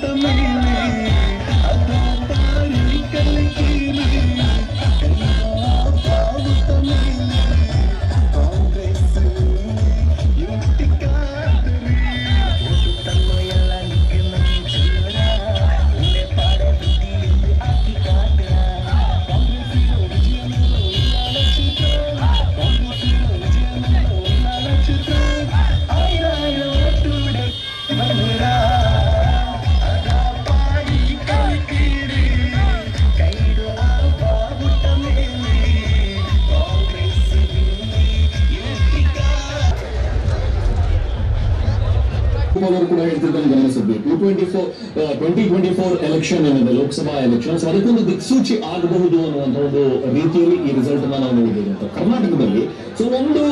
ಅವರು ಕೂಡ ಹೇಳ್ತಿದ್ದನ್ನು ಗಮನಿಸಿದ್ವಿ two twenty four twenty twenty four election ಏನಿದೆ ಲೋಕಸಭಾ ಎಲೆಕ್ಷನ್ ಸೊ ಅದಕ್ಕೊಂದು ದಿಕ್ಸೂಚಿ ಆಗಬಹುದು ಅನ್ನುವಂಥ ಒಂದು ರೀತಿಯಲ್ಲಿ ಈ ರಿಸಲ್ಟ್ ಅನ್ನ ನಾವು ನೋಡಿದ್ದೇವೆ ಅಂತ ಕರ್ನಾಟಕದಲ್ಲಿ ಸೊ ಒಂದು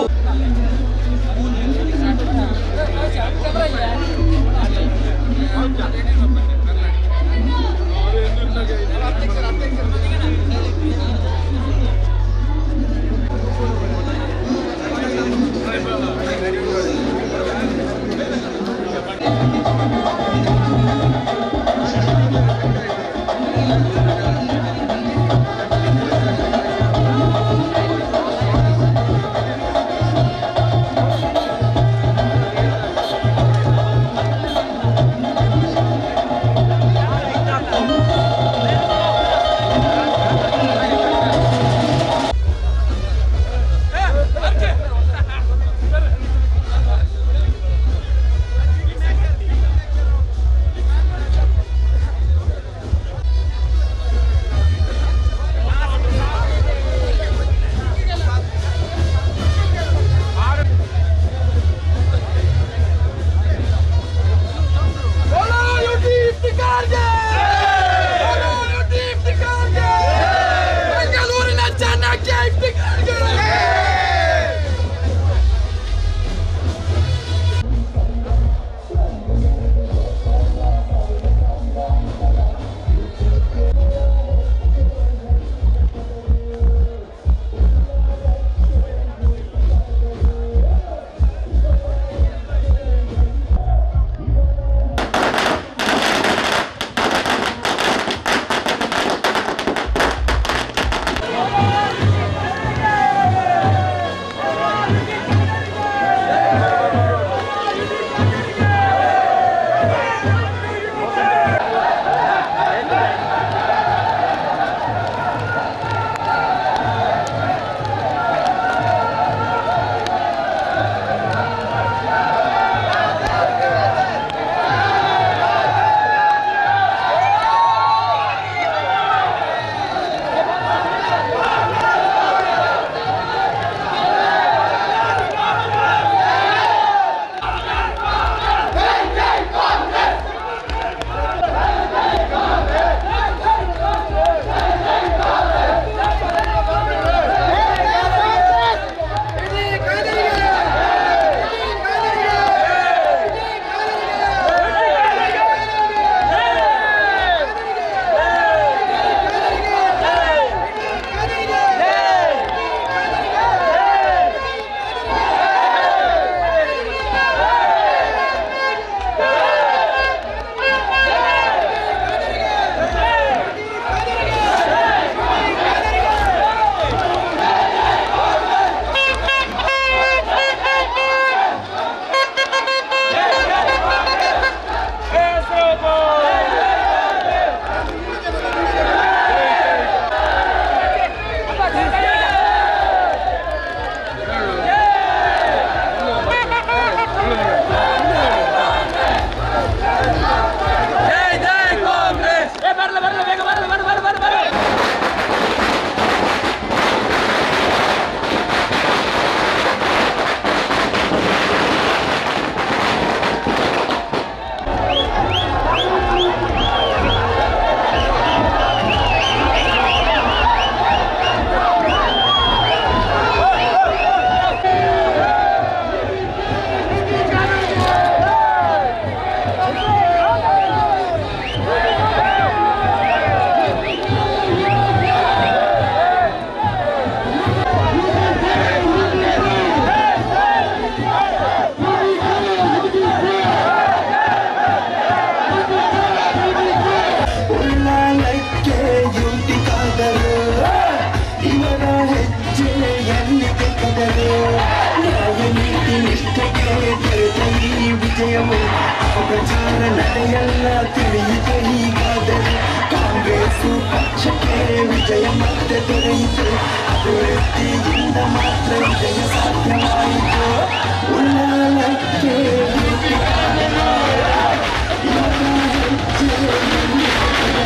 ವಿಜಯವು ಅಪಪ್ರಚಾರ ನಡೆಯಲ್ಲ ತಿಳಿಯಿತು ಹೀಗಾದರೆ ಕಾಂಗ್ರೆಸ್ ಪಕ್ಷಕ್ಕೆ ವಿಜಯ ಮತ್ತೆ ದೊರೆಯಿತು ಅಭಿವೃದ್ಧಿಯಿಂದ ಮಾತ್ರ ವಿಜಯ ಸಾಧ್ಯವಾಯಿತು ಉಳ್ಳಾಲಕ್ಕೆ ಕೀರ್ತಿ ಕಾಣಲು ಇವರ ಹೆಜ್ಜೆ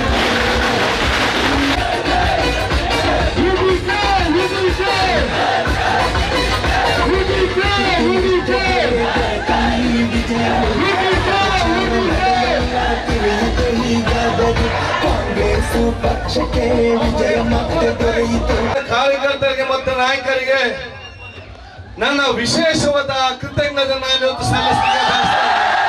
ಕಾಂಗ್ರೆಸ್ ಪಕ್ಷಕ್ಕೆ ವಿಜಯ ಮತ್ತೆ ದೊರೆಯಿತು ಕಾರ್ಯಕರ್ತರಿಗೆ ಮತ್ತು ನಾಯಕರಿಗೆ ನನ್ನ ವಿಶೇಷವಾದ ಕೃತಜ್ಞತೆ ನಾನು ಇವತ್ತು ಸಲ್ಲಿಸಲಿಕ್ಕೆ ಬಯಸ್ತೇನೆ.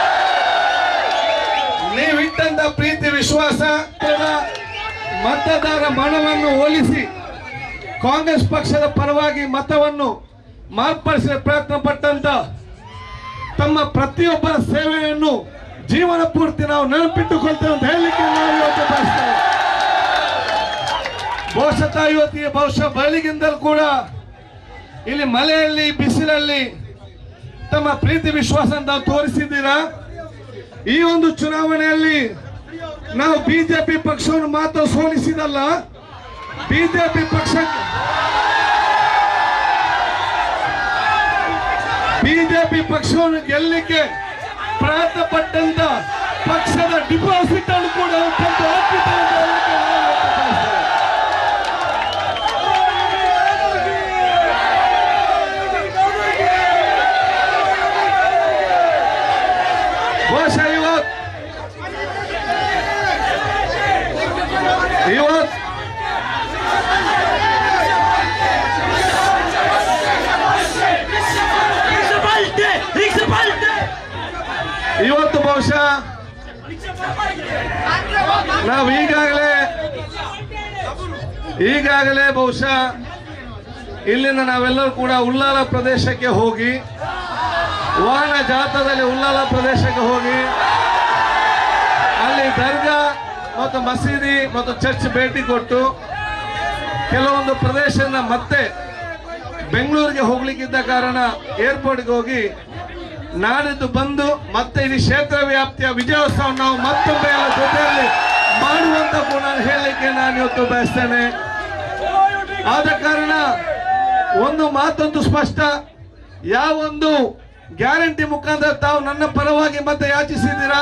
ನೀವಿಟ್ಟಂತ ಪ್ರೀತಿ ವಿಶ್ವಾಸ ಮತದಾರ ಮನವನ್ನು ಹೋಲಿಸಿ ಕಾಂಗ್ರೆಸ್ ಪಕ್ಷದ ಪರವಾಗಿ ಮತವನ್ನು ಮಾರ್ಪಡಿಸಲು ಪ್ರಯತ್ನ ಪಟ್ಟಂತ ತಮ್ಮ ಪ್ರತಿಯೊಬ್ಬರ ಸೇವೆಯನ್ನು ಜೀವನ ಪೂರ್ತಿ ನಾವು ನೆನಪಿಟ್ಟುಕೊಳ್ತೇವೆ ಅಂತ ಹೇಳಲಿಕ್ಕೆ ನಾವು ಇವತ್ತು ಬಯಸ್ತೇವೆ ಬಹುಶಃ ಇವತ್ತಿಗೆ ಬಹುಶಃ ಬೆಳಗಿಂದಲೂ ಕೂಡ ಇಲ್ಲಿ ಮಳೆಯಲ್ಲಿ ಬಿಸಿಲಲ್ಲಿ ತಮ್ಮ ಪ್ರೀತಿ ವಿಶ್ವಾಸ ತಾವು ತೋರಿಸಿದ್ದೀರಾ ಈ ಒಂದು ಚುನಾವಣೆಯಲ್ಲಿ ನಾವು ಬಿಜೆಪಿ ಪಕ್ಷವನ್ನು ಮಾತ್ರ ಸೋಲಿಸಿದಲ್ಲ ಬಿಜೆಪಿ ಪಕ್ಷಕ್ಕೆ ಬಿಜೆಪಿ ಪಕ್ಷವನ್ನು ಗೆಲ್ಲಲಿಕ್ಕೆ ಪ್ರಯತ್ನ ಪಟ್ಟಂತ ಪಕ್ಷದ ಡಿಪಾಸಿಟ್ ಅನ್ನು ಕೂಡ ಅತ್ಯಂತ ಅದ್ಭುತ ಅಂತ ಹೇಳಲಿಕ್ಕೆ ನಾವು ಇವತ್ತು ಬಯಸ್ತೇವೆ. ಬಹುಶಃ ಇವತ್ತು ಇವತ್ತು ಇವತ್ತು ಬಹುಶಃ ನಾವು ಈಗಾಗಲೇ ಈಗಾಗಲೇ ಬಹುಶಃ ಇಲ್ಲಿಂದ ನಾವೆಲ್ಲರೂ ಕೂಡ ಉಳ್ಳಾಲ ಪ್ರದೇಶಕ್ಕೆ ಹೋಗಿ ವಾಹನ ಜಾಥಾದಲ್ಲಿ ಉಳ್ಳಾಲ ಪ್ರದೇಶಕ್ಕೆ ಹೋಗಿ ಅಲ್ಲಿ ದರ್ಗಾ ಮತ್ತು ಮಸೀದಿ ಮತ್ತು ಚರ್ಚ್ ಭೇಟಿ ಕೊಟ್ಟು ಕೆಲವೊಂದು ಪ್ರದೇಶದಿಂದ ಮತ್ತೆ ಬೆಂಗಳೂರಿಗೆ ಹೋಗ್ಲಿಕ್ಕಿದ್ದ ಕಾರಣ ಏರ್ಪೋರ್ಟ್ಗೆ ಹೋಗಿ ನಾಡಿದ್ದು ಬಂದು ಮತ್ತೆ ಇಡೀ ಕ್ಷೇತ್ರ ವ್ಯಾಪ್ತಿಯ ವಿಜಯೋತ್ಸವ ನಾವು ಮತ್ತೊಮ್ಮೆ ಎಲ್ಲ ಜೊತೆಯಲ್ಲಿ ಮಾಡುವಂತ ಕೂಡ ನಾನು ಹೇಳಲಿಕ್ಕೆ ನಾನು ಇವತ್ತು ಬಯಸ್ತೇನೆ ಆದ ಕಾರಣ ಒಂದು ಮಾತಂತೂ ಸ್ಪಷ್ಟ ಯಾವೊಂದು ಗ್ಯಾರಂಟಿ ಮುಖಾಂತರ ತಾವು ನನ್ನ ಪರವಾಗಿ ಮತ್ತೆ ಯಾಚಿಸಿದ್ದೀರಾ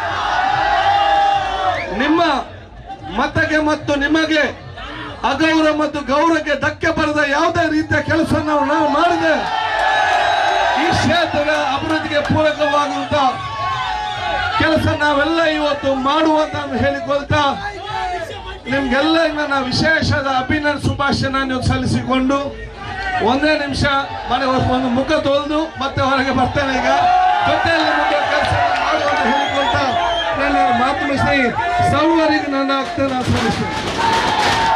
ನಿಮ್ಮ ಮತಕ್ಕೆ ಮತ್ತು ನಿಮಗೆ ಅಗೌರವ ಮತ್ತು ಗೌರವಕ್ಕೆ ಧಕ್ಕೆ ಬರದ ಯಾವುದೇ ರೀತಿಯ ಕೆಲಸ ನಾವು ನಾವು ಮಾಡಿದೆ ಈ ಕ್ಷೇತ್ರದ ಅಭಿವೃದ್ಧಿಗೆ ಪೂರಕವಾಗುವಂತ ಕೆಲಸ ನಾವೆಲ್ಲ ಇವತ್ತು ಮಾಡುವಂತ ಹೇಳಿಕೊಳ್ತಾ ನಿಮ್ಗೆಲ್ಲ ನನ್ನ ವಿಶೇಷದ ಅಭಿನಂದನೆ ಶುಭಾಶಯ ನಾನು ಸಲ್ಲಿಸಿಕೊಂಡು ಒಂದೇ ನಿಮಿಷ ಮನೆ ಒಂದು ಮುಖ ತೊಳೆದು ಮತ್ತೆ ಹೊರಗೆ ಬರ್ತೇನೆ ಈಗ ಜೊತೆಯಲ್ಲಿ ಮುಂದೆ ಕೆಲಸ ಮಾಡುವಂತ ಹೇಳಿಕೊಳ್ತಾ ನನ್ನ ಮಾತು ಮುಗಿಸಿ ಸರ್ವರಿಗೆ ನನ್ನ ಆಗ್ತದೆ ನಾನು ಸಲ್ಲಿಸ್ತೇನೆ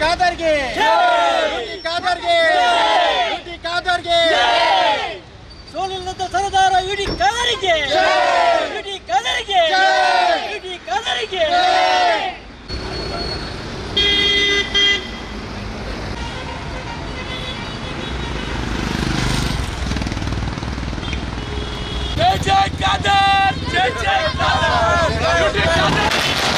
ಖಾದರ್ಗೆ ಯುಟಿ ಖಾದರ್ಗೆ ಯುಟಿ ಖಾದರ್ಗೆ ಸೋಲಿಲ್ಲದ ಸರದಾರ ಇಡೀ ಕದರಿಗೆ ಇಡೀ ಕದರಿಗೆ ಇಡೀ ಕದರಿಗೆ ಜೈ ಜೈ ಕಾದರ್ ಜೈ ಜೈ ಕಾದರ್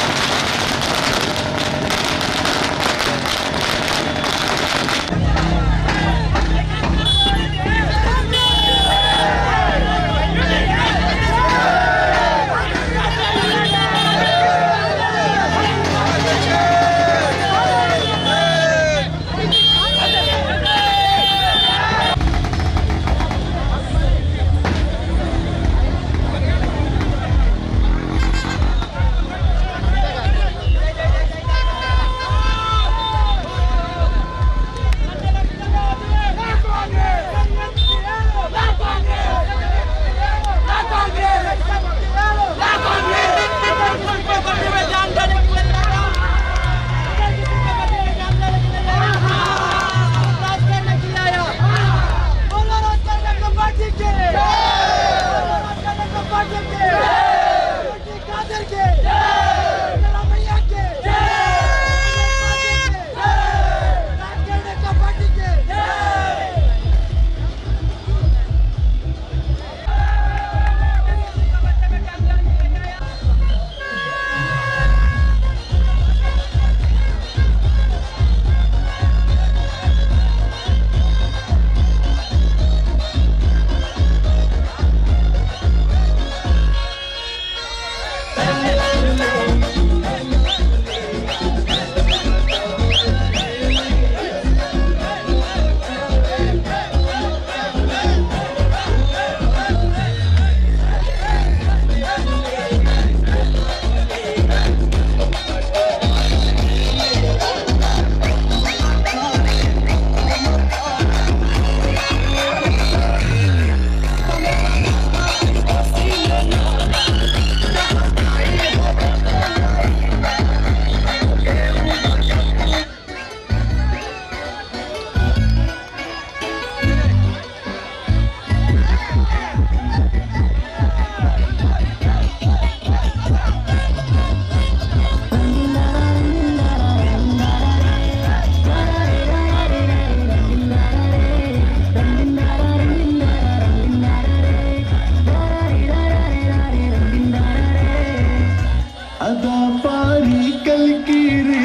ಅದ ಪಾರಿ ಕಲ್ಕಿರಿ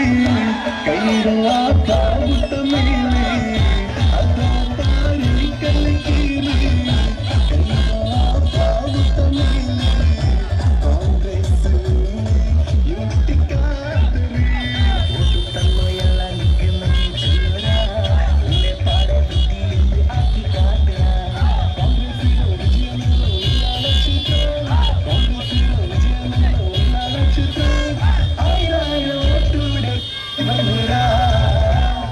ಕೈರ ಕಾಗುತ್ತ ಮೇಲೆ ಅದ ಪಾರಿ ಕಲ್ಕಿರಿ ಕಾಗುತ್ತ ಮೇಲೆ ಕಾಂಗ್ರೆಸ್ ಯುಟಿ ಕಾದ್ರಿ ತನ್ನ ಎಲ್ಲ ನಿಕ್ಕೆ ಮಂಚೂರ ಇಲ್ಲೇ ಪಾಡ ಬಿದ್ದಿ ಆಕಿ ಕಾದ್ರ ಕಾಂಗ್ರೆಸ್ ವಿಜಯನೋ ಇಲ್ಲಾಳ ಚಿತ್ರ ಕಾಂಗ್ರೆಸ್ ವಿಜಯನೋ ಇಲ್ಲಾಳ ಚಿತ್ರ ಆಯ್ರಾಯ ಒಟ್ಟುಡೆ ಬಂದ್ರ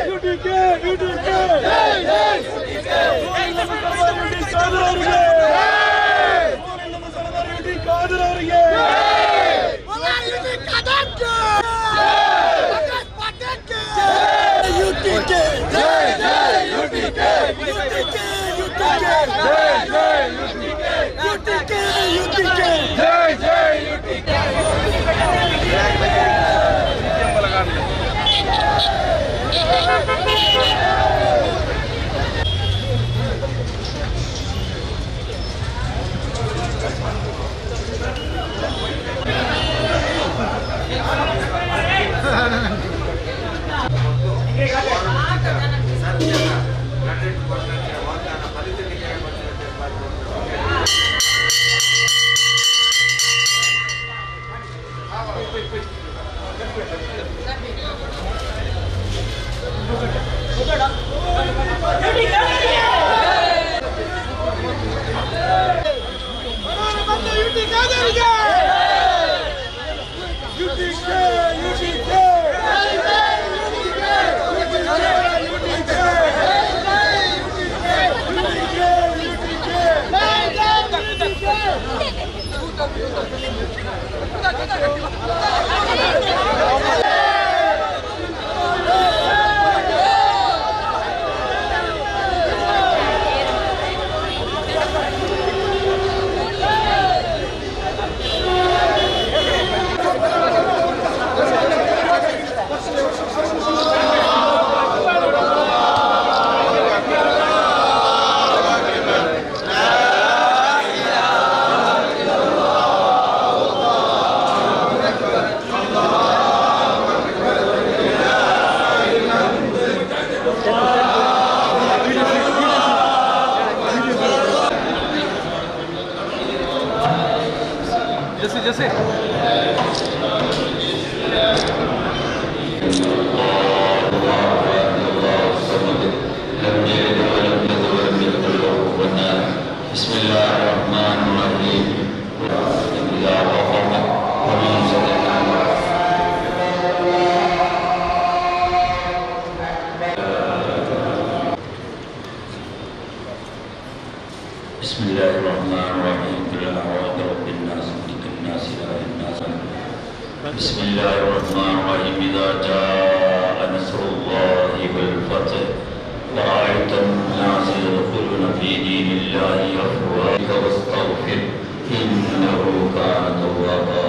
بسم الله الرحمن الرحيم إذا وقف ومن بسم الله الرحمن الرحيم قل أعوذ برب الناس ملك الناس إله الناس بسم الله الرحمن الرحيم إذا جاء نصر الله والفتح ورأيت الناس يدخلون في دين الله أفواجا واستغفر إنه كان توابا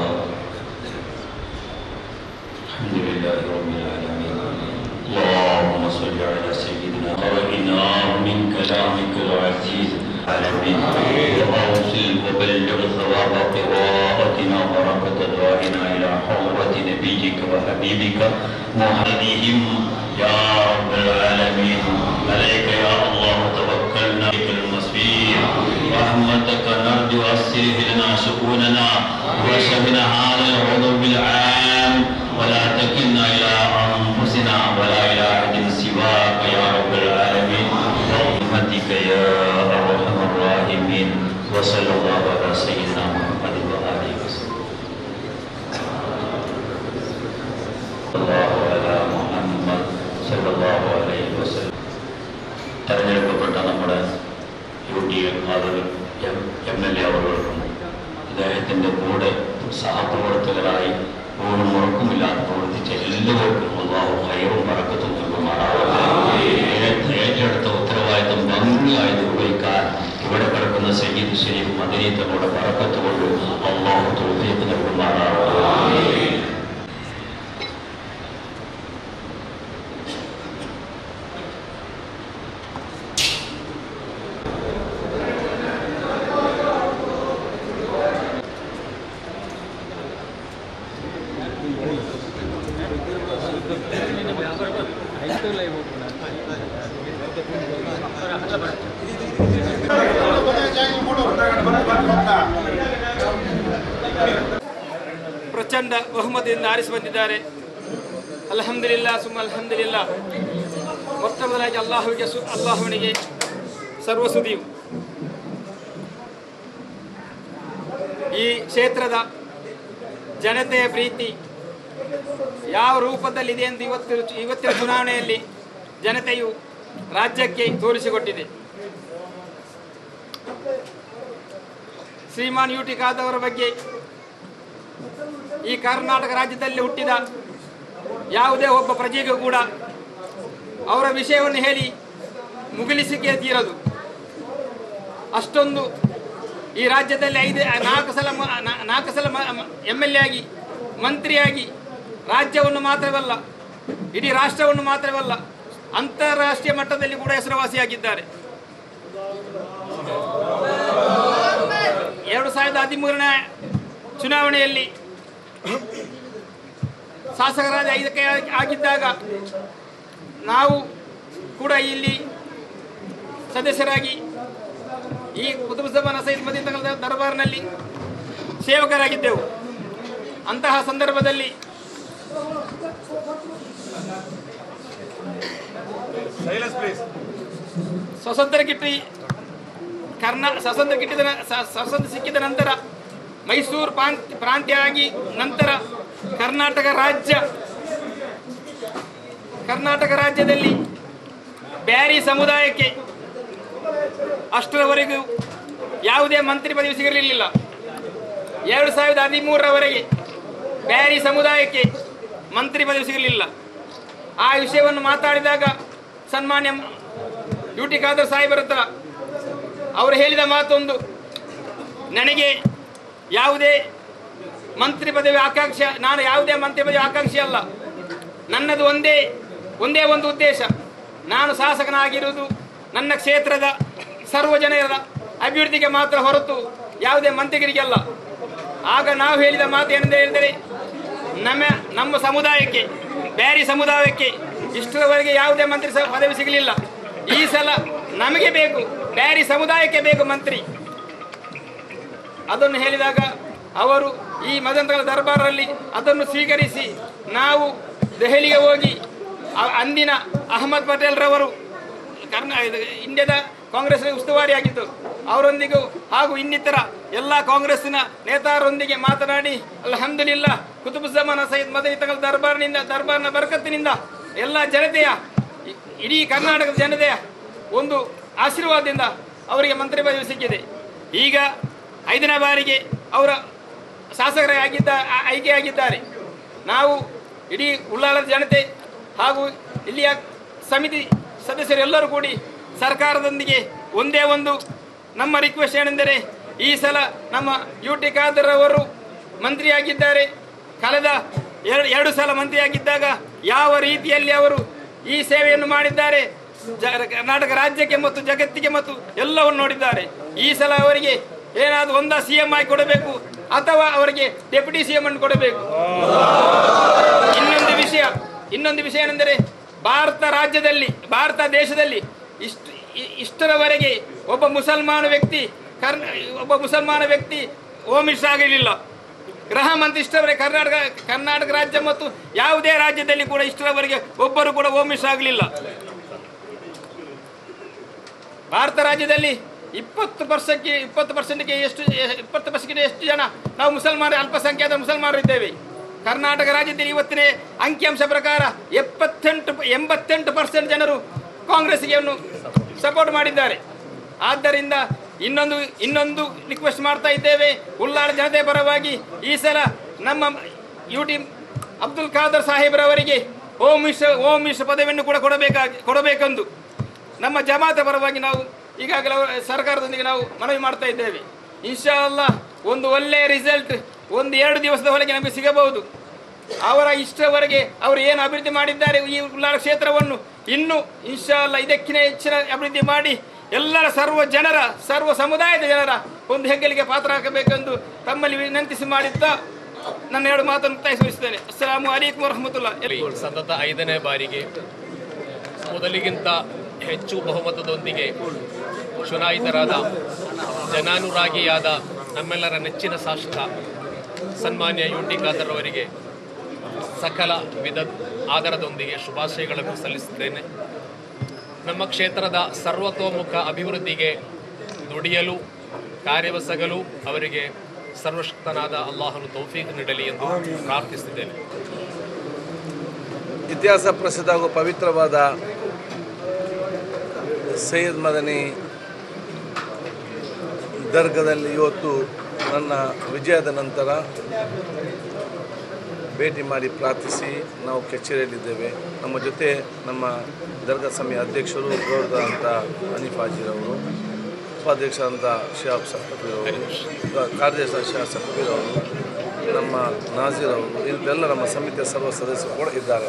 الحمد لله رب العالمين اللهم صل على سيدنا قرئناه من كلامك العزيز العالمين وأوصل وبلغ ثواب قراءتنا بركة دعائنا إلى حضرة نبيك وحبيبك محمدهم يا رب العالمين عليك يا الله توكلنا بك المصير رحمتك نرجو أسره لنا شؤوننا وشفنا هذا العضو العام ولا تكلنا إلى أنفسنا ولا إلى أحد سواك يا رب العالمين برحمتك يا أرحم الراحمين وصلى الله على سيدنا محمد وآله وسلم الله على محمد صلى الله عليه وسلم തെരഞ്ഞെടുക്കപ്പെട്ട നമ്മുടെ യു ഡി എഫ് അത് എം എം എൽ എ അവർക്കും അദ്ദേഹത്തിൻ്റെ കൂടെ സഹപ്രവർത്തകരായി ഊണും മുറക്കുമില്ലാതെ പ്രവർത്തിച്ച എല്ലാവർക്കും അള്ളാഹു ഹൈറും പറക്കത്തും നൽകുമാറാവട്ടെ ഏറ്റെടുത്ത ഉത്തരവാദിത്വം ഭംഗിയായി നിർവഹിക്കാൻ ഇവിടെ കിടക്കുന്ന സയ്യിദ് ഷെരീഫ് മദനി തങ്ങളുടെ പറക്കത്ത് കൊണ്ട് അള്ളാഹു തോഫീക്ക് നൽകുമാറാവട്ടെ ಪ್ರಚಂಡ ಬಹುಮತದಿಂದ ಆರಿಸಿ ಬಂದಿದ್ದಾರೆ ಅಲ್ಹಮ್ದುಲಿಲ್ಲ ಸುಮ್ಮ ಅಲ್ಹಮ್ದುಲಿಲ್ಲ ಮೊಟ್ಟ ಮೊದಲಾಗಿ ಅಲ್ಲಾಹುವಿಗೆ ಸು ಅಲ್ಲಾಹುವಿನಿಗೆ ಸರ್ವಸುದಿಯು ಈ ಕ್ಷೇತ್ರದ ಜನತೆಯ ಪ್ರೀತಿ ಯಾವ ರೂಪದಲ್ಲಿದೆ ಎಂದು ಇವತ್ತು ಇವತ್ತಿನ ಚುನಾವಣೆಯಲ್ಲಿ ಜನತೆಯು ರಾಜ್ಯಕ್ಕೆ ತೋರಿಸಿಕೊಟ್ಟಿದೆ ಶ್ರೀಮಾನ್ ಯು ಟಿ ಖಾದರ್ ಬಗ್ಗೆ ಈ ಕರ್ನಾಟಕ ರಾಜ್ಯದಲ್ಲಿ ಹುಟ್ಟಿದ ಯಾವುದೇ ಒಬ್ಬ ಪ್ರಜೆಗೂ ಕೂಡ ಅವರ ವಿಷಯವನ್ನು ಹೇಳಿ ಮುಗಿಲಿಸಿಕೆ ತೀರದು ಅಷ್ಟೊಂದು ಈ ರಾಜ್ಯದಲ್ಲಿ ಐದು ನಾಲ್ಕು ಸಲ ಮ- ನಾ- ನಾಲ್ಕು ಸಲ ಎಮ್ ಎಲ್ ಎ ಆಗಿ ಮಂತ್ರಿಯಾಗಿ ರಾಜ್ಯವನ್ನು ಮಾತ್ರವಲ್ಲ ಇಡೀ ರಾಷ್ಟ್ರವನ್ನು ಮಾತ್ರವಲ್ಲ ಅಂತಾರಾಷ್ಟ್ರೀಯ ಮಟ್ಟದಲ್ಲಿ ಕೂಡ ಹೆಸರುವಾಸಿಯಾಗಿದ್ದಾರೆ ಎರಡು ಸಾವಿರದ ಹದಿಮೂರನೇ ಚುನಾವಣೆಯಲ್ಲಿ ಶಾಸಕರಾದ ಐದಕ್ಕೆ ಆಗಿದ್ದಾಗ ನಾವು ಕೂಡ ಇಲ್ಲಿ ಸದಸ್ಯರಾಗಿ ಈ ಕುತುಬುಜ್ಜಮಾನ ಸೈದ್ ಮದೀನ್ ತಗಳ ದರ್ಬಾರ್ನಲ್ಲಿ ಸೇವಕರಾಗಿದ್ದೆವು ಅಂತಹ ಸಂದರ್ಭದಲ್ಲಿ ಸ್ವತಂತ್ರ ಕಿಟ್ಟಿ ಕರ್ನಾ ಸ್ವತಂತ್ರ ಕಿಟ್ಟಿದ ನ- ಸ- ಸ್ವತಂತ್ರ ಸಿಕ್ಕಿದ ನಂತರ ಮೈಸೂರು ಪ್ರಾಂತ್ ಪ್ರಾಂತ್ಯ ಆಗಿ ನಂತರ ಕರ್ನಾಟಕ ರಾಜ್ಯ ಕರ್ನಾಟಕ ರಾಜ್ಯದಲ್ಲಿ ಬ್ಯಾರಿ ಸಮುದಾಯಕ್ಕೆ ಅಷ್ಟರವರೆಗೂ ಯಾವುದೇ ಮಂತ್ರಿ ಪದವಿ ಸಿಗಲಿಲ್ಲ ಎರಡು ಸಾವಿರದ ಹದಿಮೂರರವರೆಗೆ ಬ್ಯಾರಿ ಸಮುದಾಯಕ್ಕೆ ಮಂತ್ರಿ ಪದವಿ ಸಿಗಲಿಲ್ಲ ಆ ವಿಷಯವನ್ನು ಮಾತಾಡಿದಾಗ ಸನ್ಮಾನ್ಯ ಯು ಟಿ ಖಾದರ್ ಸಾಹೇಬರ ಹತ್ರ ಅವರು ಹೇಳಿದ ಮಾತೊಂದು ನನಗೆ ಯಾವುದೇ ಮಂತ್ರಿ ಪದವಿ ಆಕಾಂಕ್ಷೆ ನಾನು ಯಾವುದೇ ಮಂತ್ರಿ ಪದವಿ ಆಕಾಂಕ್ಷಿ ಅಲ್ಲ ನನ್ನದು ಒಂದೇ ಒಂದೇ ಒಂದು ಉದ್ದೇಶ ನಾನು ಶಾಸಕನಾಗಿರುವುದು ನನ್ನ ಕ್ಷೇತ್ರದ ಸರ್ವ ಜನರ ಅಭಿವೃದ್ಧಿಗೆ ಮಾತ್ರ ಹೊರತು ಯಾವುದೇ ಮಂತ್ರಿಗರಿಗೆಲ್ಲ ಆಗ ನಾವು ಹೇಳಿದ ಮಾತು ಏನೆಂದು ಹೇಳಿದರೆ ನಮ್ಮ ನಮ್ಮ ಸಮುದಾಯಕ್ಕೆ ಬ್ಯಾರಿ ಸಮುದಾಯಕ್ಕೆ ಇಷ್ಟರವರೆಗೆ ಯಾವುದೇ ಮಂತ್ರಿ ಸ- ಪದವಿ ಸಿಗಲಿಲ್ಲ ಈ ಸಲ ನಮಗೆ ಬೇಕು ಬ್ಯಾರಿ ಸಮುದಾಯಕ್ಕೆ ಬೇಕು ಮಂತ್ರಿ ಅದನ್ನು ಹೇಳಿದಾಗ ಅವರು ಈ ಮದಂತಗಳ ದರ್ಬಾರಲ್ಲಿ ಅದನ್ನು ಸ್ವೀಕರಿಸಿ ನಾವು ದೆಹಲಿಗೆ ಹೋಗಿ ಆ- ಅಂದಿನ ಅಹಮದ್ ಪಟೇಲ್ ರವರು ಕರ್ನಾ ಇದು ಇಂಡಿಯಾದ ಕಾಂಗ್ರೆಸ್ ಉಸ್ತುವಾರಿಯಾಗಿದ್ದು ಅವರೊಂದಿಗೂ ಹಾಗೂ ಇನ್ನಿತರ ಎಲ್ಲ ಕಾಂಗ್ರೆಸ್ಸಿನ ನೇತಾರರೊಂದಿಗೆ ಮಾತನಾಡಿ ಅಲ್ಹಮ್ದುಲಿಲ್ಲ ಕುತುಬುಜ್ಜಮಾನ ಸೈಯದ್ ಮದನಿ ತಗಳ ದರ್ಬಾರ್ನಿಂದ ದರ್ಬಾರ್ನ ಬರಕತ್ತಿನಿಂದ ಎಲ್ಲ ಜನತೆಯ ಇ- ಇಡೀ ಕರ್ನಾಟಕದ ಜನತೆಯ ಒಂದು ಆಶೀರ್ವಾದದಿಂದ ಅವರಿಗೆ ಮಂತ್ರಿ ಪದವಿ ಸಿಕ್ಕಿದೆ ಈಗ ಐದನೇ ಬಾರಿಗೆ ಅವರ ಶಾಸಕರಾಗಿದ್ದ ಆ- ಆಯ್ಕೆಯಾಗಿದ್ದಾರೆ ನಾವು ಇಡೀ ಉಳ್ಳಾಳದ ಜನತೆ ಹಾಗೂ ಇಲ್ಲಿಯ ಸಮಿತಿ ಸದಸ್ಯರೆಲ್ಲರೂ ಕೂಡಿ ಸರ್ಕಾರದೊಂದಿಗೆ ಒಂದೇ ಒಂದು ನಮ್ಮ ರಿಕ್ವೆಸ್ಟ್ ಏನೆಂದರೆ ಈ ಸಲ ನಮ್ಮ ಯು ಟಿ ಖಾದರ್ ಅವರು ಮಂತ್ರಿಯಾಗಿದ್ದಾರೆ ಕಳೆದ ಎರಡು ಎರಡು ಸಲ ಮಂತ್ರಿಯಾಗಿದ್ದಾಗ ಯಾವ ರೀತಿಯಲ್ಲಿ ಅವರು ಈ ಸೇವೆಯನ್ನು ಮಾಡಿದ್ದಾರೆ ಜ- ಕರ್ನಾಟಕ ರಾಜ್ಯಕ್ಕೆ ಮತ್ತು ಜಗತ್ತಿಗೆ ಮತ್ತು ಎಲ್ಲವನ್ನು ನೋಡಿದ್ದಾರೆ ಈ ಸಲ ಅವರಿಗೆ ಏನಾದರೂ ಒಂದ ಸಿ ಎಂ ಆಗಿ ಕೊಡಬೇಕು ಅಥವಾ ಅವರಿಗೆ ಡೆಪ್ಯೂಟಿ ಸಿ ಎಂ ಅನ್ನು ಕೊಡಬೇಕು ಇನ್ನೊಂದು ವಿಷಯ ಇನ್ನೊಂದು ವಿಷಯ ಏನೆಂದರೆ ಭಾರತ ರಾಜ್ಯದಲ್ಲಿ ಭಾರತ ದೇಶದಲ್ಲಿ ಇಷ್ಟು ಇ- ಇಷ್ಟರವರೆಗೆ ಒಬ್ಬ ಮುಸಲ್ಮಾನ ವ್ಯಕ್ತಿ ಕರ್ನ ಒಬ್ಬ ಮುಸಲ್ಮಾನ ವ್ಯಕ್ತಿ ಓಮಿಸ್ ಆಗಲಿಲ್ಲ ಗೃಹ ಮಂತ್ರಿ ಇಷ್ಟರವರೆಗೆ ಕರ್ನಾಟಕ ಕರ್ನಾಟಕ ರಾಜ್ಯ ಮತ್ತು ಯಾವುದೇ ರಾಜ್ಯದಲ್ಲಿ ಕೂಡ ಇಷ್ಟರವರೆಗೆ ಒಬ್ಬರು ಕೂಡ ಓಮಿಸ್ ಆಗಲಿಲ್ಲ ಭಾರತ ರಾಜ್ಯದಲ್ಲಿ ಇಪ್ಪತ್ತು ಪರ್ಸೆಂಟ್ಗೆ ಇಪ್ಪತ್ತು ಪರ್ಸೆಂಟ್ಗೆ ಎಷ್ಟು ಇಪ್ಪತ್ತು ಪರ್ಸೆಂಟ್ಗೆ ಎಷ್ಟು ಜನ ನಾವು ಮುಸಲ್ಮಾನ ಅಲ್ಪಸಂಖ್ಯಾತ ಮುಸಲ್ಮಾನರು ಇದ್ದೇವೆ ಕರ್ನಾಟಕ ರಾಜ್ಯದಲ್ಲಿ ಇವತ್ತಿನ ಅಂಕಿಅಂಶ ಪ್ರಕಾರ ಎಪ್ಪತ್ತೆಂಟು ಎಂಬತ್ತೆಂಟು ಪರ್ಸೆಂಟ್ ಜನರು ಕಾಂಗ್ರೆಸ್ಗೆ ಸಪೋರ್ಟ್ ಮಾಡಿದ್ದಾರೆ ಆದ್ದರಿಂದ ಇನ್ನೊಂದು ಇನ್ನೊಂದು ರಿಕ್ವೆಸ್ಟ್ ಮಾಡ್ತಾ ಇದ್ದೇವೆ ಉಳ್ಳಾಳ ಜನತೆ ಪರವಾಗಿ ಈ ಸಲ ನಮ್ಮ ಯು ಟಿ ಅಬ್ದುಲ್ ಖಾದರ್ ಸಾಹೇಬ್ರವರಿಗೆ ಓಂ ಮಿಶ್ರ ಓಂ ಮಿಶ್ರ ಪದವಿಯನ್ನು ಕೂಡ ಕೊಡಬೇಕಾಗಿ ಕೊಡಬೇಕೆಂದು ನಮ್ಮ ಜಮಾತ ಪರವಾಗಿ ನಾವು ಈಗಾಗಲೇ ಅವರ ಸರ್ಕಾರದೊಂದಿಗೆ ನಾವು ಮನವಿ ಮಾಡ್ತಾ ಇದ್ದೇವೆ ಇನ್ಶಾ ಅಲ್ಲಾ ಒಂದು ಒಳ್ಳೆಯ ರಿಸಲ್ಟ್ ಒಂದು ಎರಡು ದಿವಸದ ಒಳಗೆ ನಮಗೆ ಸಿಗಬಹುದು ಅವರ ಇಷ್ಟವರೆಗೆ ಅವರು ಏನು ಅಭಿವೃದ್ಧಿ ಮಾಡಿದ್ದಾರೆ ಈ ಉಳ್ಳಾಳ ಕ್ಷೇತ್ರವನ್ನು ಇನ್ನು ಇನ್ಶಾ ಅಲ್ಲಾ ಇದಕ್ಕಿಂತ ಹೆಚ್ಚಿನ ಅಭಿವೃದ್ಧಿ ಮಾಡಿ ಎಲ್ಲರ ಸರ್ವ ಜನರ ಸರ್ವ ಸಮುದಾಯದ ಜನರ ಒಂದು ಹೆಗ್ಗಲಿಗೆ ಪಾತ್ರ ಹಾಕಬೇಕೆಂದು ತಮ್ಮಲ್ಲಿ ವಿನಂತಿಸಿ ಮಾಡಿದ್ದ ನನ್ನ ಎರಡು ಮಾತನ್ನು ಮುಕ್ತಾಯಿಸುತ್ತೇನೆ ಅಸ್ಸಲಾಮು ಅಲೈಕುಂ ವರಹಮತುಲ್ಲಾ ಇಲ್ಲಿ ಸತತ ಐದನೇ ಬಾರಿಗೆ ಮೊದಲಿಗಿಂತ ಹೆಚ್ಚು ಬಹುಮತದೊಂದಿಗೆ ಚುನಾಯಿತರಾದ ಜನಾನುರಾಗಿಯಾದ ನಮ್ಮೆಲ್ಲರ ನೆಚ್ಚಿನ ಶಾಸಕ ಸನ್ಮಾನ್ಯ ಯು ಟಿ ಖಾದರ್ ಅವರಿಗೆ ಸಕಲ ವಿಧ ಆಧಾರದೊಂದಿಗೆ ಶುಭಾಶಯಗಳನ್ನು ಸಲ್ಲಿಸುತ್ತೇನೆ ನಮ್ಮ ಕ್ಷೇತ್ರದ ಸರ್ವತೋಮುಖ ಅಭಿವೃದ್ಧಿಗೆ ದುಡಿಯಲು ಕಾರ್ಯವಸಗಲು ಅವರಿಗೆ ಸರ್ವಶಕ್ತನಾದ ಅಲ್ಲಾಹನು ತೌಫೀಕ್ ನೀಡಲಿ ಎಂದು ಪ್ರಾರ್ಥಿಸುತ್ತೇನೆ ಇತಿಹಾಸ ಪ್ರಸಿದ್ಧ ಹಾಗೂ ಪವಿತ್ರವಾದ ಸೈಯದ್ ಮದನಿ ದರ್ಗದಲ್ಲಿ ಇವತ್ತು ನನ್ನ ವಿಜಯದ ನಂತರ ಭೇಟಿ ಮಾಡಿ ಪ್ರಾರ್ಥಿಸಿ ನಾವು ಕಚೇರಿಯಲ್ಲಿದ್ದೇವೆ ನಮ್ಮ ಜೊತೆ ನಮ್ಮ ದರ್ಗಾ ಸಮಿತಿ ಅಧ್ಯಕ್ಷರು ಗೌರವಾದಂಥ ಹನೀಫ್ ಹಾಜಿರವರು ಉಪಾಧ್ಯಕ್ಷರಾದಂಥ ಶಿಹಾಬ್ ಸಫೀರ್ ಅವರು ಕಾರ್ಯದರ್ಶಿ ಶಿಹಾಬ್ ಸಫೀರ್ ಅವರು ನಮ್ಮ ನಾಜೀರ್ ಅವರು ಇಂತೆಲ್ಲ ನಮ್ಮ ಸಮಿತಿಯ ಸರ್ವ ಸದಸ್ಯರು ಕೂಡ ಇದ್ದಾರೆ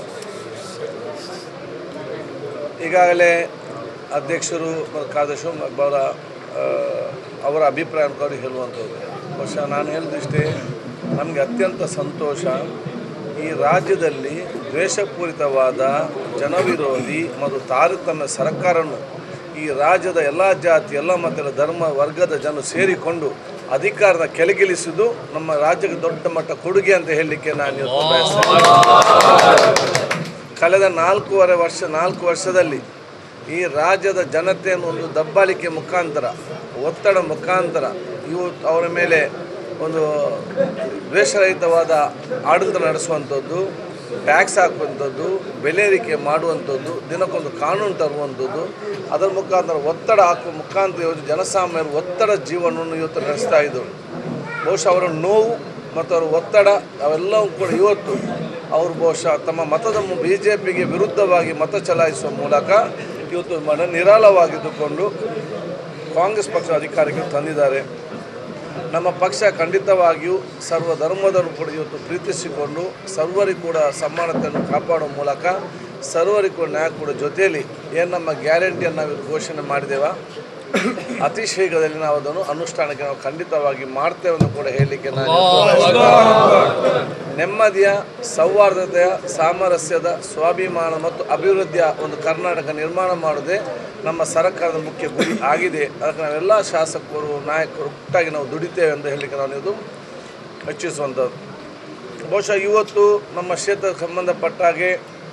ಈಗಾಗಲೇ ಅಧ್ಯಕ್ಷರು ಮತ್ತು ಕಾರ್ಯದರ್ಶಿ ಅವರ ಆ, ಅವರ ಅಭಿಪ್ರಾಯ ಅವರು ಹೇಳುವಂಥದ್ದು ಬಹುಶಃ ನಾನು ಹೇಳಿದಷ್ಟೇ ನಮಗೆ ಅತ್ಯಂತ ಸಂತೋಷ ಈ ರಾಜ್ಯದಲ್ಲಿ ದ್ವೇಷಪೂರಿತವಾದ ಜನವಿರೋಧಿ ಮತ್ತು ತಾರತಮ್ಯ ಸರ್ಕಾರವನ್ನು ಈ ರಾಜ್ಯದ ಎಲ್ಲ ಜಾತಿ ಎಲ್ಲ ಮತದ ಧರ್ಮ ವರ್ಗದ ಜನರು ಸೇರಿಕೊಂಡು ಅಧಿಕಾರದ ಕೆಳಗಿಳಿಸುವುದು ನಮ್ಮ ರಾಜ್ಯಕ್ಕೆ ದೊಡ್ಡ ಮಟ್ಟ ಕೊಡುಗೆ ಅಂತ ಹೇಳಲಿಕ್ಕೆ ನಾನು ಇವತ್ತು ಬಯಸ್ತೇನೆ ಕಳೆದ ನಾಲ್ಕೂವರೆ ವರ್ಷ ನಾಲ್ಕು ವರ್ಷದಲ್ಲಿ ಈ ರಾಜ್ಯದ ಜನತೆಯನ್ನು ಒಂದು ದಬ್ಬಾಳಿಕೆ ಮುಖಾಂತರ ಒತ್ತಡ ಮುಖಾಂತರ ಇವತ್ತು ಅವರ ಮೇಲೆ ಒಂದು ದ್ವೇಷರಹಿತವಾದ ಆಡಳಿತ ನಡೆಸುವಂಥದ್ದು ಟ್ಯಾಕ್ಸ್ ಹಾಕುವಂಥದ್ದು ಬೆಲೆ ಏರಿಕೆ ಮಾಡುವಂಥದ್ದು ದಿನಕ್ಕೊಂದು ಕಾನೂನು ತರುವಂಥದ್ದು ಅದರ ಮುಖಾಂತರ ಒತ್ತಡ ಹಾಕುವ ಮುಖಾಂತರ ಇವತ್ತು ಜನಸಾಮಾನ್ಯರು ಒತ್ತಡ ಜೀವನವನ್ನು ಇವತ್ತು ನಡೆಸ್ತಾ ಇದ್ದರು ಬಹುಶಃ ಅವರ ನೋವು ಮತ್ತು ಅವರ ಒತ್ತಡ ಅವೆಲ್ಲವೂ ಕೂಡ ಇವತ್ತು ಅವರು ಬಹುಶಃ ತಮ್ಮ ಮತದ ಬಿ ಜೆ ಪಿಗೆ ವಿರುದ್ಧವಾಗಿ ಮತ ಚಲಾಯಿಸುವ ಮೂಲಕ ಇವತ್ತು ಮನ ನಿರಾಳವಾಗಿದ್ದುಕೊಂಡು ಕಾಂಗ್ರೆಸ್ ಪಕ್ಷ ಅಧಿಕಾರಕ್ಕೆ ತಂದಿದ್ದಾರೆ ನಮ್ಮ ಪಕ್ಷ ಖಂಡಿತವಾಗಿಯೂ ಸರ್ವ ಧರ್ಮದವರು ಕೂಡ ಇವತ್ತು ಪ್ರೀತಿಸಿಕೊಂಡು ಸರ್ವರಿಗೂ ಕೂಡ ಸಮಾನತೆಯನ್ನು ಕಾಪಾಡುವ ಮೂಲಕ ಸರ್ವರಿಗೂ ಕೂಡ ನ್ಯಾಯ ಕೂಡ ಜೊತೆಯಲ್ಲಿ ಏನು ನಮ್ಮ ಗ್ಯಾರಂಟಿಯನ್ನು ನಾವು ಇವತ್ತು ಘೋಷಣೆ ಮಾಡಿದ್ದೇವೆ ಅತಿ ಶೀಘ್ರದಲ್ಲಿ ನಾವು ಅದನ್ನು ಅನುಷ್ಠಾನಕ್ಕೆ ನಾವು ಖಂಡಿತವಾಗಿ ಮಾಡ್ತೇವೆ ಅಂತ ಕೂಡ ಹೇಳಲಿಕ್ಕೆ ನಾನು ನೆಮ್ಮದಿಯ ಸೌಹಾರ್ದತೆಯ ಸಾಮರಸ್ಯದ ಸ್ವಾಭಿಮಾನ ಮತ್ತು ಅಭಿವೃದ್ಧಿಯ ಒಂದು ಕರ್ನಾಟಕ ನಿರ್ಮಾಣ ಮಾಡುವುದೇ ನಮ್ಮ ಸರ್ಕಾರದ ಮುಖ್ಯ ಗುರಿ ಆಗಿದೆ ಅದಕ್ಕೆ ನಾವೆಲ್ಲ ಶಾಸಕರು ನಾಯಕರು ಒಟ್ಟಾಗಿ ನಾವು ದುಡಿತೇವೆ ಅಂತ ಹೇಳಲಿಕ್ಕೆ ನಾವು ಇದು ಮೆಚ್ಚಿಸುವಂಥದ್ದು ಬಹುಶಃ ಇವತ್ತು ನಮ್ಮ ಕ್ಷೇತ್ರಕ್ಕೆ ಸಂಬಂಧಪಟ್ಟ ಹಾಗೆ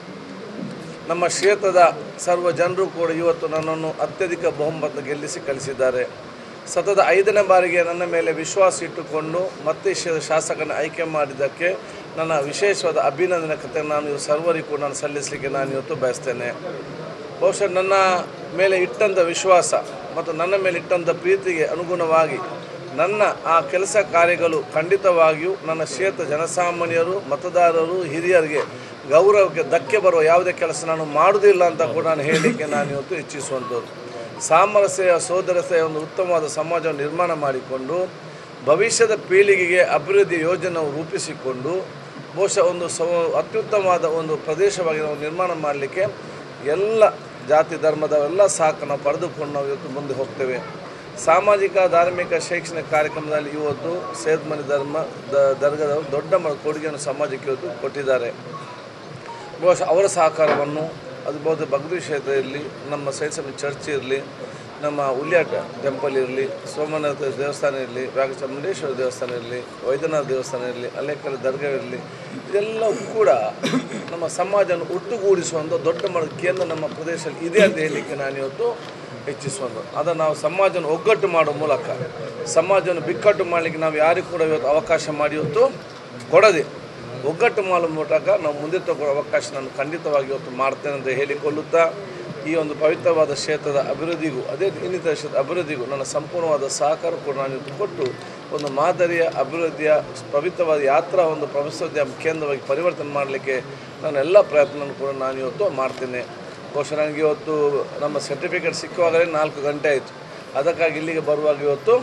ನಮ್ಮ ಕ್ಷೇತ್ರದ ಸರ್ವ ಜನರು ಕೂಡ ಇವತ್ತು ನನ್ನನ್ನು ಅತ್ಯಧಿಕ ಬಹುಮತ ಗೆಲ್ಲಿಸಿ ಕಳಿಸಿದ್ದಾರೆ ಸತತ ಐದನೇ ಬಾರಿಗೆ ನನ್ನ ಮೇಲೆ ವಿಶ್ವಾಸ ಇಟ್ಟುಕೊಂಡು ಮತ್ತೆ ಈ ಕ್ಷೇತ್ರದ ಶಾಸಕನ ಆಯ್ಕೆ ಮಾಡಿದ್ದಕ್ಕೆ ನನ್ನ ವಿಶೇಷವಾದ ಅಭಿನಂದನೆ ಕತೆ ನಾನು ಇವು ಸರ್ವರಿಗೂ ಕೂಡ ನಾನು ಸಲ್ಲಿಸಲಿಕ್ಕೆ ನಾನು ಇವತ್ತು ಬಯಸ್ತೇನೆ ಬಹುಶಃ ನನ್ನ ಮೇಲೆ ಇಟ್ಟಂಥ ವಿಶ್ವಾಸ ಮತ್ತು ನನ್ನ ಮೇಲೆ ಇಟ್ಟಂಥ ಪ್ರೀತಿಗೆ ಅನುಗುಣವಾಗಿ ನನ್ನ ಆ ಕೆಲಸ ಕಾರ್ಯಗಳು ಖಂಡಿತವಾಗಿಯೂ ನನ್ನ ಕ್ಷೇತ್ರ ಜನಸಾಮಾನ್ಯರು ಮತದಾರರು ಹಿರಿಯರಿಗೆ ಗೌರವಕ್ಕೆ ಧಕ್ಕೆ ಬರುವ ಯಾವುದೇ ಕೆಲಸ ನಾನು ಮಾಡುವುದಿಲ್ಲ ಅಂತ ಕೂಡ ನಾನು ಹೇಳಲಿಕ್ಕೆ ನಾನು ಇವತ್ತು ಇಚ್ಛಿಸುವಂಥದ್ದು ಸಾಮರಸ್ಯ ಸೋದರತೆಯ ಒಂದು ಉತ್ತಮವಾದ ಸಮಾಜವನ್ನು ನಿರ್ಮಾಣ ಮಾಡಿಕೊಂಡು ಭವಿಷ್ಯದ ಪೀಳಿಗೆಗೆ ಅಭಿವೃದ್ಧಿ ಯೋಜನೆ ರೂಪಿಸಿಕೊಂಡು ಬಹುಶಃ ಒಂದು ಸವ ಅತ್ಯುತ್ತಮವಾದ ಒಂದು ಪ್ರದೇಶವಾಗಿ ನಾವು ನಿರ್ಮಾಣ ಮಾಡಲಿಕ್ಕೆ ಎಲ್ಲ ಜಾತಿ ಧರ್ಮದ ಎಲ್ಲ ಸಾಕು ನಾವು ಪಡೆದುಕೊಂಡು ನಾವು ಇವತ್ತು ಮುಂದೆ ಹೋಗ್ತೇವೆ ಸಾಮಾಜಿಕ ಧಾರ್ಮಿಕ ಶೈಕ್ಷಣಿಕ ಕಾರ್ಯಕ್ರಮದಲ್ಲಿ ಇವತ್ತು ಸೇದ್ಮನಿ ಧರ್ಮ ದ ದರ್ಗದವರು ದೊಡ್ಡ ಮ ಕೊಡುಗೆಯನ್ನು ಸಮಾಜಕ್ಕೆ ಇವತ್ತು ಕೊಟ್ಟಿದ್ದಾರೆ ಬಹುಶಃ ಅವರ ಸಹಕಾರವನ್ನು ಅದು ಬಹುತೇಕ ಭಗವದ್ ಕ್ಷೇತ್ರ ಇರಲಿ ನಮ್ಮ ಸೈನ್ಸ್ ಚರ್ಚ್ ಇರಲಿ ನಮ್ಮ ಉಲ್ಯಾಟ ಟೆಂಪಲ್ ಇರಲಿ ಸೋಮನಾಥ ದೇವಸ್ಥಾನ ಇರಲಿ ಚಾಮುಂಡೇಶ್ವರ ದೇವಸ್ಥಾನ ಇರಲಿ ವೈದ್ಯನಾಥ ದೇವಸ್ಥಾನ ಇರಲಿ ಅಲ್ಲೇಕಲ್ ದರ್ಗಾ ಇರಲಿ ಇದೆಲ್ಲವೂ ಕೂಡ ನಮ್ಮ ಸಮಾಜವನ್ನು ಒಟ್ಟುಗೂಡಿಸುವಂಥ ದೊಡ್ಡ ಮಟ್ಟದ ಕೇಂದ್ರ ನಮ್ಮ ಪ್ರದೇಶದಲ್ಲಿ ಇದೆ ಅಂತ ಹೇಳಲಿಕ್ಕೆ ನಾನು ಇವತ್ತು ಹೆಚ್ಚಿಸುವಂಥ ಅದನ್ನು ನಾವು ಸಮಾಜವನ್ನು ಒಗ್ಗಟ್ಟು ಮಾಡುವ ಮೂಲಕ ಸಮಾಜವನ್ನು ಬಿಕ್ಕಟ್ಟು ಮಾಡಲಿಕ್ಕೆ ನಾವು ಯಾರಿಗೂ ಕೂಡ ಇವತ್ತು ಅವಕಾಶ ಮಾಡಿ ಇವತ್ತು ಕೊಡದೆ ಒಗ್ಗಟ್ಟು ಮಾಡುವ ಮೂಲಕ ನಾವು ಮುಂದೆ ತಗೊಳ್ಳೋ ಅವಕಾಶ ನಾನು ಖಂಡಿತವಾಗಿ ಇವತ್ತು ಮಾಡ್ತೇನೆ ಅಂತ ಹೇಳಿಕೊಳ್ಳುತ್ತಾ ಈ ಒಂದು ಪವಿತ್ರವಾದ ಕ್ಷೇತ್ರದ ಅಭಿವೃದ್ಧಿಗೂ ಅದೇ ಇನ್ನಿತರ ಕ್ಷೇತ್ರದ ಅಭಿವೃದ್ಧಿಗೂ ನನ್ನ ಸಂಪೂರ್ಣವಾದ ಸಹಕಾರ ಕೂಡ ನಾನು ಇವತ್ತು ಕೊಟ್ಟು ಒಂದು ಮಾದರಿಯ ಅಭಿವೃದ್ಧಿಯ ಪವಿತ್ರವಾದ ಯಾತ್ರಾ ಒಂದು ಪ್ರವಾಸೋದ್ಯಮ ಕೇಂದ್ರವಾಗಿ ಪರಿವರ್ತನೆ ಮಾಡಲಿಕ್ಕೆ ನಾನು ಎಲ್ಲ ಪ್ರಯತ್ನವನ್ನು ಕೂಡ ನಾನು ಇವತ್ತು ಮಾಡ್ತೇನೆ ಬಹುಶಃ ನನಗೆ ಇವತ್ತು ನಮ್ಮ ಸರ್ಟಿಫಿಕೇಟ್ ಸಿಕ್ಕುವಾಗಲೇ ನಾಲ್ಕು ಗಂಟೆ ಆಯಿತು ಅದಕ್ಕಾಗಿ ಇಲ್ಲಿಗೆ ಬರುವಾಗ ಇವತ್ತು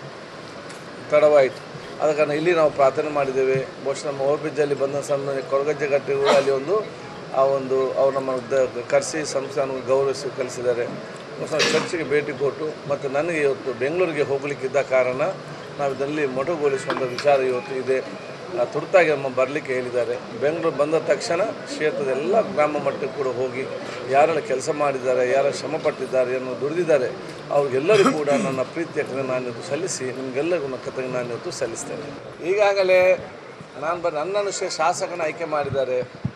ತಡವಾಯಿತು ಆದ ಕಾರಣ ಇಲ್ಲಿ ನಾವು ಪ್ರಾರ್ಥನೆ ಮಾಡಿದ್ದೇವೆ ಬಹುಶಃ ನಮ್ಮ ಓಬಿಜಲ್ಲಿ ಬಂದ ಸಮಯ ಕೊರಗಜ್ಜೆ ಗಟ್ಟಿ ಅಲ್ಲಿ ಒಂದು ಆ ಒಂದು ಅವ್ರು ನಮ್ಮ ಕರೆಸಿ ಸಂಸ್ಥಾನವನ್ನು ಗೌರವಿಸಿ ಕಲಿಸಿದ್ದಾರೆ ಬಹುಶಃ ಚರ್ಚಿಗೆ ಭೇಟಿ ಕೊಟ್ಟು ಮತ್ತು ನನಗೆ ಇವತ್ತು ಬೆಂಗಳೂರಿಗೆ ಹೋಗಲಿಕ್ಕಿದ್ದ ಕಾರಣ ನಾವು ಇದರಲ್ಲಿ ಮೊಟಕುಗೊಳಿಸುವಂಥ ವಿಚಾರ ಇವತ್ತು ಇದೆ ಆ, ತುರ್ತಾಗಿ ನಮ್ಮ ಬರಲಿಕ್ಕೆ ಹೇಳಿದ್ದಾರೆ ಬೆಂಗಳೂರು ಬಂದ ತಕ್ಷಣ ಕ್ಷೇತ್ರದ ಎಲ್ಲ ಗ್ರಾಮ ಮಟ್ಟಕ್ಕೆ ಕೂಡ ಹೋಗಿ ಯಾರೆಲ್ಲ ಕೆಲಸ ಮಾಡಿದ್ದಾರೆ ಯಾರು ಶ್ರಮ ಪಟ್ಟಿದ್ದಾರೆ ಅನ್ನೋ ದುಡಿದಿದ್ದಾರೆ ಅವ್ರಿಗೆಲ್ಲರಿಗೂ ಕೂಡ ನನ್ನ ಪ್ರೀತಿಯ ಕೃತಜ್ಞತೆ ನಾನು ಇವತ್ತು ಸಲ್ಲಿಸಿ ನಿಮಗೆಲ್ಲರಿಗೂ ನನ್ನ ಕೃತಜ್ಞತೆ ನಾನು ಇವತ್ತು ಸಲ್ಲಿಸ್ತೇನೆ ಈಗಾಗಲೇ ನಾನು ಬ ನನ್ನನ್ನು ಶೇ- ಶಾಸಕನ ಆಯ್ಕೆ ಮಾಡಿದ್ದಾರೆ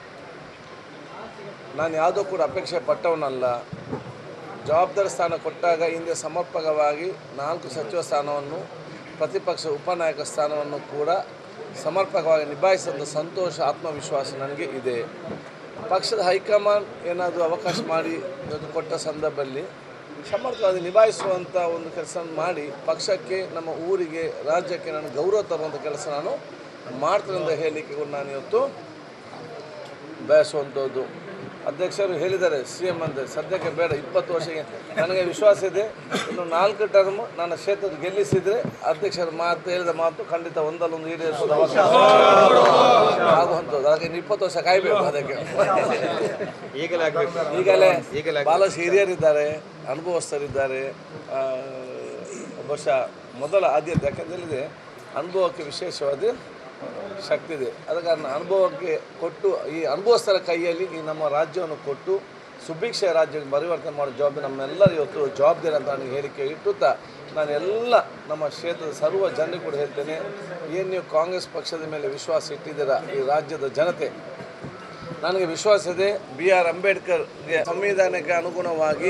ನಾನು ಯಾವುದೂ ಕೂಡ ಅಪೇಕ್ಷೆ ಪಟ್ಟವನಲ್ಲ ಜವಾಬ್ದಾರಿ ಸ್ಥಾನ ಕೊಟ್ಟಾಗ ಹಿಂದೆ ಸಮರ್ಪಕವಾಗಿ ನಾಲ್ಕು ಸಚಿವ ಸ್ಥಾನವನ್ನು ಪ್ರತಿಪಕ್ಷ ಉಪನಾಯಕ ಸ್ಥಾನವನ್ನು ಕೂಡ ಸಮರ್ಪಕವಾಗಿ ನಿಭಾಯಿಸಿದಂಥ ಸಂತೋಷ ಆತ್ಮವಿಶ್ವಾಸ ನನಗೆ ಇದೆ ಪಕ್ಷದ ಹೈಕಮಾಂಡ್ ಏನಾದರೂ ಅವಕಾಶ ಮಾಡಿ ಇವತ್ತು ಕೊಟ್ಟ ಸಂದರ್ಭದಲ್ಲಿ ಸಮರ್ಥವಾಗಿ ನಿಭಾಯಿಸುವಂಥ ಒಂದು ಕೆಲಸ ಮಾಡಿ ಪಕ್ಷಕ್ಕೆ ನಮ್ಮ ಊರಿಗೆ ರಾಜ್ಯಕ್ಕೆ ನಾನು ಗೌರವ ತರುವಂಥ ಕೆಲಸ ನಾನು ಮಾಡ್ತೇನೆ ಅಂತ ಹೇಳಲಿಕ್ಕೆ ಕೂಡ ನಾನು ಇವತ್ತು ಬಯಸುವಂಥದ್ದು ಅಧ್ಯಕ್ಷರು ಹೇಳಿದ್ದಾರೆ ಸಿ ಎಂ ಅಂತ ಸದ್ಯಕ್ಕೆ ಬೇಡ ಇಪ್ಪತ್ತು ವರ್ಷಕ್ಕೆ ನನಗೆ ವಿಶ್ವಾಸ ಇದೆ ಇನ್ನು ನಾಲ್ಕು ಟರ್ಮ್ ನನ್ನ ಕ್ಷೇತ್ರದ ಗೆಲ್ಲಿಸಿದರೆ ಅಧ್ಯಕ್ಷರ ಮಾತು ಹೇಳಿದ ಮಾತು ಖಂಡಿತ ಒಂದಲ್ಲೊಂದು ಈಡೇರಿಸೋದು ಅವಕಾಶ ಆಗುವಂಥದ್ದು ಅದಕ್ಕೆ ಇನ್ನು ಇಪ್ಪತ್ತು ವರ್ಷ ಕಾಯಬೇಕು ಅದಕ್ಕೆ ಈಗಲೇ ಆಗ್ಬೇಕು ಈಗಲೇ ಭಾಳಷ್ಟು ಹಿರಿಯರಿದ್ದಾರೆ ಅನುಭವಸ್ಥರಿದ್ದಾರೆ ಆ, ಬಹುಶಃ ಮೊದಲ ಆದ್ಯತೆ ಯಾಕಂತ ಹೇಳಿದ್ರೆ ಅನುಭವಕ್ಕೆ ವಿಶೇಷವಾದ ಶಕ್ತಿ ಇದೆ ಆದ ಕಾರಣ ಅನುಭವಕ್ಕೆ ಕೊಟ್ಟು ಈ ಅನುಭವಸ್ಥರ ಕೈಯಲ್ಲಿ ಈ ನಮ್ಮ ರಾಜ್ಯವನ್ನು ಕೊಟ್ಟು ಸುಭಿಕ್ಷ ರಾಜ್ಯಕ್ಕೆ ಪರಿವರ್ತನೆ ಮಾಡೋ ಜವಾಬ್ದಾರಿ ನಮ್ಮೆಲ್ಲರ ಇವತ್ತು ಜವಾಬ್ದಾರಿ ಅಂತ ನನಗೆ ಹೇಳಿಕೆ ಇಟ್ಟುತ್ತಾ ನಾನು ಎಲ್ಲ ನಮ್ಮ ಕ್ಷೇತ್ರದ ಸರ್ವ ಜನರಿಗೆ ಕೂಡ ಹೇಳ್ತೇನೆ ಏನು ನೀವು ಕಾಂಗ್ರೆಸ್ ಪಕ್ಷದ ಮೇಲೆ ವಿಶ್ವಾಸ ಇಟ್ಟಿದ್ದೀರಾ ಈ ರಾಜ್ಯದ ಜನತೆ ನನಗೆ ವಿಶ್ವಾಸ ಇದೆ ಬಿ ಆರ್ ಅಂಬೇಡ್ಕರ್ಗೆ ಸಂವಿಧಾನಕ್ಕೆ ಅನುಗುಣವಾಗಿ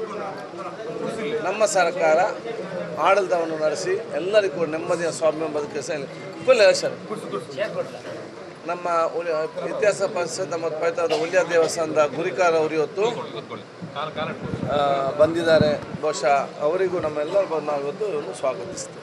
ನಮ್ಮ ಸರ್ಕಾರ ಆಡಳಿತವನ್ನು ನಡೆಸಿ ಎಲ್ಲರಿಗೂ ಕೂಡ ನೆಮ್ಮದಿಯ ಸ್ವಾಮ್ಯ ಬದುಕಿಸ ಫುಲ್ ಎಲೆಕ್ಷನ್ ನಮ್ಮ ಉಳಿ- ಇತಿಹಾಸ ಪರಿಷತ್ ಮತ್ತು ಪವಿತ್ರದ ಉಳ್ಯ ದೇವಸ್ಥಾನದ ಗುರಿಕಾರ ಅವರು ಇವತ್ತು ಆ, ಬಂದಿದ್ದಾರೆ ಬಹುಶಃ ಅವರಿಗೂ ನಮ್ಮೆಲ್ಲರೂ ಬಂದು ನಾವು ಇವತ್ತು ಇವ್ರನ್ನು ಸ್ವಾಗತಿಸ್ತೇವೆ